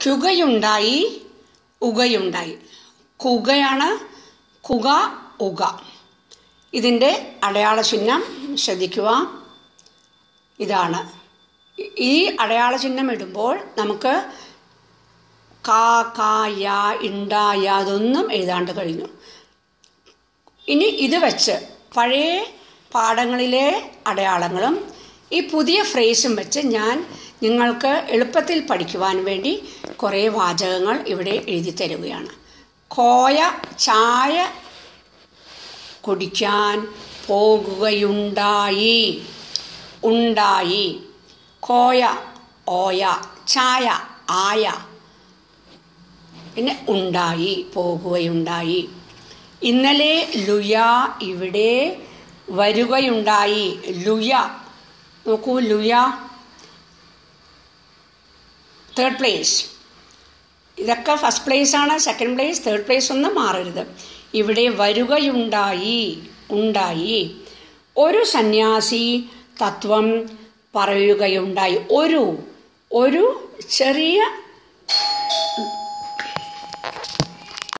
ചുകയുണ്ടായി ഉകയുണ്ടായി കുകയാണ് കുക ഉക ഇതിൻ്റെ അടയാള ചിഹ്നം ശ്രദ്ധിക്കുക ഇതാണ് ഈ അടയാള ചിഹ്നം ഇടുമ്പോൾ നമുക്ക് കാ കാ യാ ഇണ്ട യാ അതൊന്നും എഴുതാണ്ട് കഴിഞ്ഞു ഇനി ഇത് വെച്ച് പഴയ പാഠങ്ങളിലെ അടയാളങ്ങളും ഈ പുതിയ ഫ്രേസും വെച്ച് ഞാൻ നിങ്ങൾക്ക് എളുപ്പത്തിൽ പഠിക്കുവാൻ വേണ്ടി കുറേ വാചകങ്ങൾ ഇവിടെ എഴുതി തരുകയാണ് കോയ ചായ കുടിക്കാൻ പോകുകയുണ്ടായി ഉണ്ടായി കോയ ഓയ ചായ ആയ പിന്നെ ഉണ്ടായി പോകുകയുണ്ടായി ഇന്നലെ ലുയ ഇവിടെ വരുകയുണ്ടായി ലുയ നോക്കൂ ലുയ തേർഡ് പ്ലേസ് ഇതൊക്കെ ഫസ്റ്റ് പ്ലേസ് ആണ് സെക്കൻഡ് പ്ലേസ് തേർഡ് പ്ലേസ് ഒന്നും മാറരുത് ഇവിടെ വരുകയുണ്ടായി ഉണ്ടായി ഒരു സന്യാസി തത്വം പറയുകയുണ്ടായി ഒരു ഒരു ചെറിയ